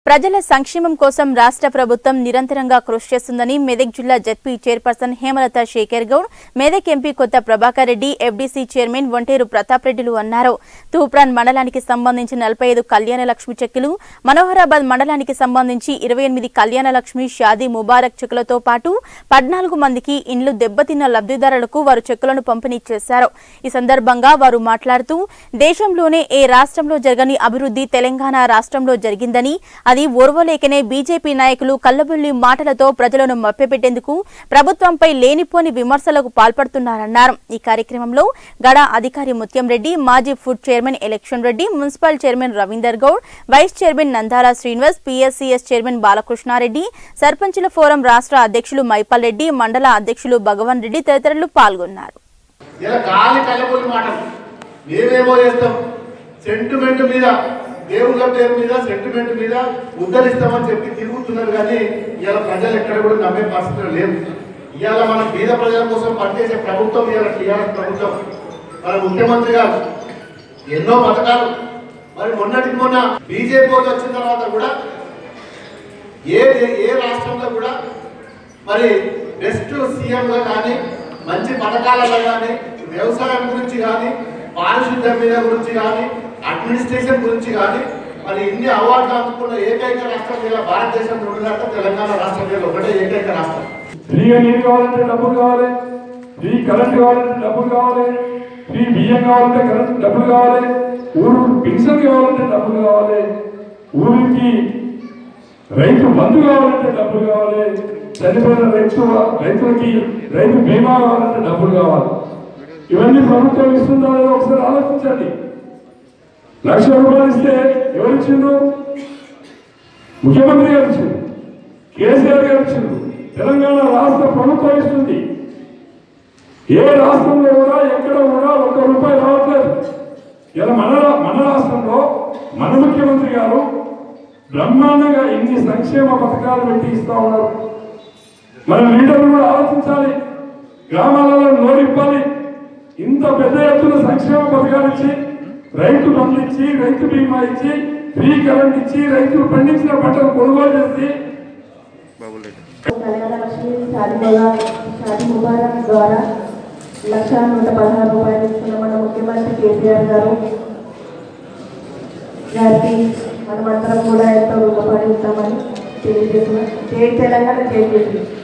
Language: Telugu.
ప్రజల సంక్షేమం కోసం రాష్ట్ర ప్రభుత్వం నిరంతరంగా కృషి చేస్తుందని మెదక్ జిల్లా ZP chairperson Hemalatha Shekar Goud Medak MP Kotha Prabhakar Reddy FDC chairman Onteru Pratap రెడ్డిలు అన్నారు తూప్రాన్ మండలానికి సంబంధించి నలభై ఐదు కళ్యాణ లక్ష్మి చెక్కులు మనోహరాబాద్ మండలానికి సంబంధించి ఇరవై ఎనిమిది కళ్యాణ లక్ష్మి షాదీ ముబారక్ చెక్కులతో పాటు పద్నాలుగు మందికి ఇండ్లు దెబ్బతిన్న లబ్ధిదారులకు వారు చెక్కులను పంపిణీ చేశారు ఈ సందర్భంగా వారు మాట్లాడుతూ దేశంలోనే ఏ రాష్ట్రంలో జరగని అభివృద్ధి తెలంగాణ రాష్ట్రంలో జరిగిందని అది ఓర్వలేకనే బీజేపీ నాయకులు కల్లబుల్లి మాటలతో ప్రజలను మభ్యపెట్టేందుకు ప్రభుత్వంపై లేనిపోని విమర్శలకు పాల్పడుతున్నారన్నారు ఈ కార్యక్రమంలో గడ అధికారి ముత్యం రెడ్డి మాజీ food chairman Election Reddy municipal chairman Ravinder Goud vice chairman Nandala Srinivas PSCS chairman Balakrishna Reddy సర్పంచుల ఫోరం రాష్ట్ర అధ్యక్షులు మైపాల్ రెడ్డి మండల అధ్యక్షులు భగవాన్ రెడ్డి తదితరులు పాల్గొన్నారు ఇలా గాలి కళ్ళబోలి మాటలు మేమేమో చేస్తాం సెంటిమెంట్ మీద దేవుళ్ళ పేరు మీద సెంటిమెంట్ మీద ఉద్ధరిస్తామని చెప్పి తిరుగుతున్నారు కానీ ఇవాళ ప్రజలు ఎక్కడ కూడా నమ్మే పరిస్థితులు లేవు ఇవాళ మన బీద ప్రజల కోసం పనిచేసే ప్రభుత్వం ఇవాళ టీఆర్ఎస్ ప్రభుత్వం మన ముఖ్యమంత్రి గారు ఎన్నో పథకాలు మరి మొన్నటికి మొన్న బీజేపీ వాళ్ళు వచ్చిన తర్వాత కూడా ఏ ఏ రాష్ట్రంలో కూడా మరి బెస్ట్ సీఎంగా కానీ మంచి పథకాలలో కానీ వ్యవసాయం గురించి కానీ పారిశుద్ధ్యం మీద గురించి కానీ అడ్మినిస్ట్రేషన్ గురించి కానీ మరి ఇన్ని అవార్డులు అందుకున్న ఏకైక రాష్ట్రం ఇలా భారతదేశంలో ఉన్నదంటే తెలంగాణ రాష్ట్రం మీద ఒకటే ఏకైక రాష్ట్రం ఫ్రీగా నీరు కావాలంటే డబ్బులు కావాలి ఫ్రీ కరెంట్ కావాలంటే డబ్బులు కావాలి ఫ్రీ బియ్యం కావాలంటే కరెంట్ డబ్బులు కావాలి ఊరు పెన్షన్ కావాలంటే డబ్బులు కావాలి ఊరికి రైతు బంధు కావాలంటే డబ్బులు కావాలి చనిపోయిన రైతు రైతులకి రైతు బీమా కావాలంటే డబ్బులు కావాలి ఇవన్నీ ప్రభుత్వం ఇస్తుందా లేదో ఒకసారి ఆలోచించండి లక్ష రూపాయలు ఇస్తే ఎవరు ఇచ్చిండ్రు ముఖ్యమంత్రి గారు ఇచ్చిండ్రు కేసీఆర్ గారు ఇచ్చిండ్రు తెలంగాణ రాష్ట్ర ప్రభుత్వం ఇస్తుంది ఏ రాష్ట్రంలో కూడా ఎక్కడ కూడా ఒక్క రూపాయి రావట్లేదు ఇలా మన రా- మన రాష్ట్రంలో మన ముఖ్యమంత్రి గారు బ్రహ్మాండంగా ఇన్ని సంక్షేమ పథకాలు పెట్టి ఇస్తా ఉన్నారు మన లీడర్లు కూడా ఆలోచించాలి గ్రామాలలో నోరిప్పాలి ఇంత పెద్ద ఎత్తున సంక్షేమ పథకాలు ఇచ్చి రైతు బంధు ఇచ్చి రైతు బీమా ఇచ్చి ఫ్రీ కరెంట్ ఇచ్చి రైతులు పండించిన పంటలు కొనుగోలు చేసి కళ్యాణ లక్ష్మి షాది ముబారక్ షాది ముబారక్ ద్వారా లక్ష నూట పదహారు రూపాయలు ఇస్తున్న మన ముఖ్యమంత్రి కేసీఆర్ గారు గారికి మనమందరం కూడా ఎంతో రుణపడి ఉంటామని తెలియజేస్తున్నాం జై తెలంగాణ జై జై